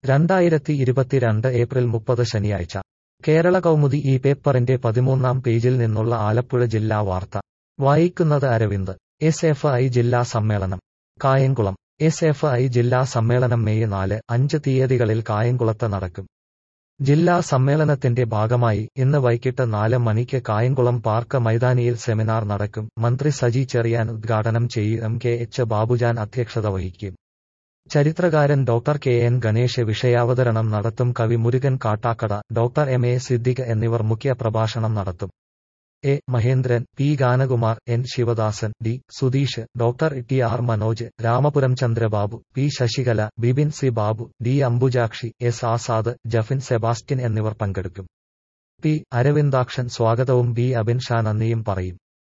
രണ്ടായിരത്തി ഇരുപത്തിരണ്ട് ഏപ്രിൽ മുപ്പത് ശനിയാഴ്ച കേരള കൗമുദി ഈ പേപ്പറിന്റെ പതിമൂന്നാം പേജിൽ നിന്നുള്ള ആലപ്പുഴ ജില്ലാ വാർത്ത വായിക്കുന്നത് അരവിന്ദ് എസ് എഫ് ഐ ജില്ലാ സമ്മേളനം കായംകുളം എസ് എഫ് ഐ ജില്ലാ സമ്മേളനം മെയ് നാല് അഞ്ച് തീയതികളിൽ കായംകുളത്ത് നടക്കും ജില്ലാ സമ്മേളനത്തിന്റെ ഭാഗമായി ഇന്ന് വൈകിട്ട് നാല് മണിക്ക് കായംകുളം പാർക്ക് മൈതാനിയിൽ സെമിനാർ നടക്കും മന്ത്രി സജി ചെറിയാൻ ഉദ്ഘാടനം ചെയ്യും എം കെ എച്ച് ബാബുജാൻ അധ്യക്ഷത വഹിക്കും ചരിത്രകാരൻ ഡോക്ടർ കെ എൻ ഗണേഷ് വിഷയാവതരണം നടത്തും കവി Murugan Kattakada doctor M A Siddique എന്നിവർ മുഖ്യ പ്രഭാഷണം നടത്തും A Mahendran P Ganakumar N Sivadasan D Sudheesh doctor T R Manoj Ramapuram Chandrababu P Sasikala Bipin C Babu D Ambujakshi S Azad Jafin Sebastian എന്നിവർ പങ്കെടുക്കും പി അരവിന്ദാക്ഷൻ സ്വാഗതവും ബി അബിൻ ഷാ നന്ദിയും പറയും